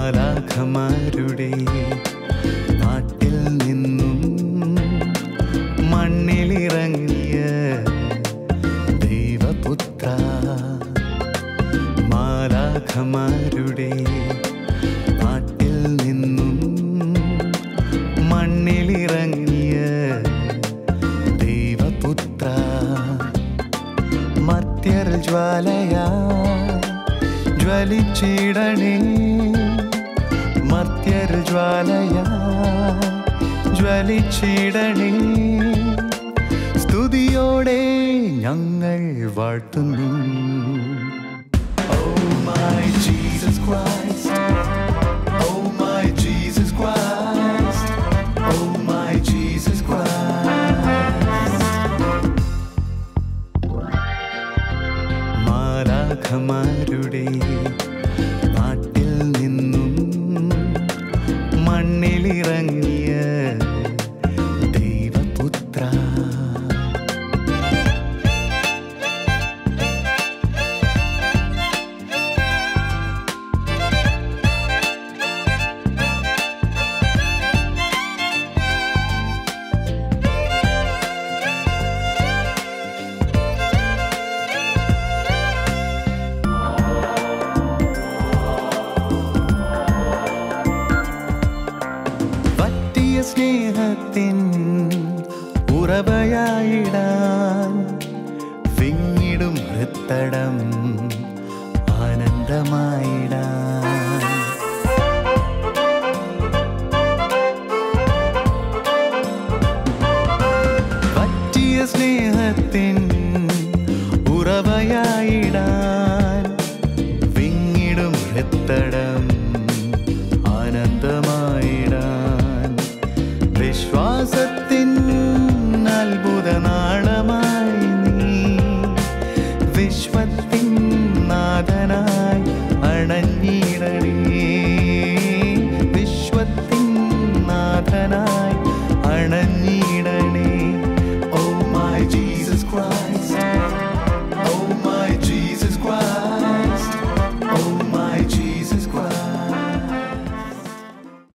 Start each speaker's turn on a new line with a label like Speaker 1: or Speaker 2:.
Speaker 1: മാലാഖമാരുടെ നാട്ടിൽ നിന്നും മണ്ണിലിറങ്ങിയ ദൈവപുത്ര മാലാഖമാരുടെ നാട്ടിൽ നിന്നും മണ്ണിലിറങ്ങിയ ദൈവപുത്ര മത്യർ ജ്വാലയാ ജ്വലിച്ചിടണേ മത്യർ ജ്വാലയാ ജ്വലിച്ചിടണേ സ്തുതിയോടെ ഞങ്ങൾ വാഴ്ത്തുന്നു Oh my Jesus Christ Oh my Jesus Christ Oh my Jesus Christ മാലാഖമാരുടെ നാട്ടിൽ നിന്നും മണ്ണിലിറങ്ങിയ ദൈവപുത്ര പറ്റിയ സ്നേഹത്തിൻ ഉറവയായിടാൻ വിങ്ങിടും ഹൃത്തടം ആനന്ദമായിടാൻ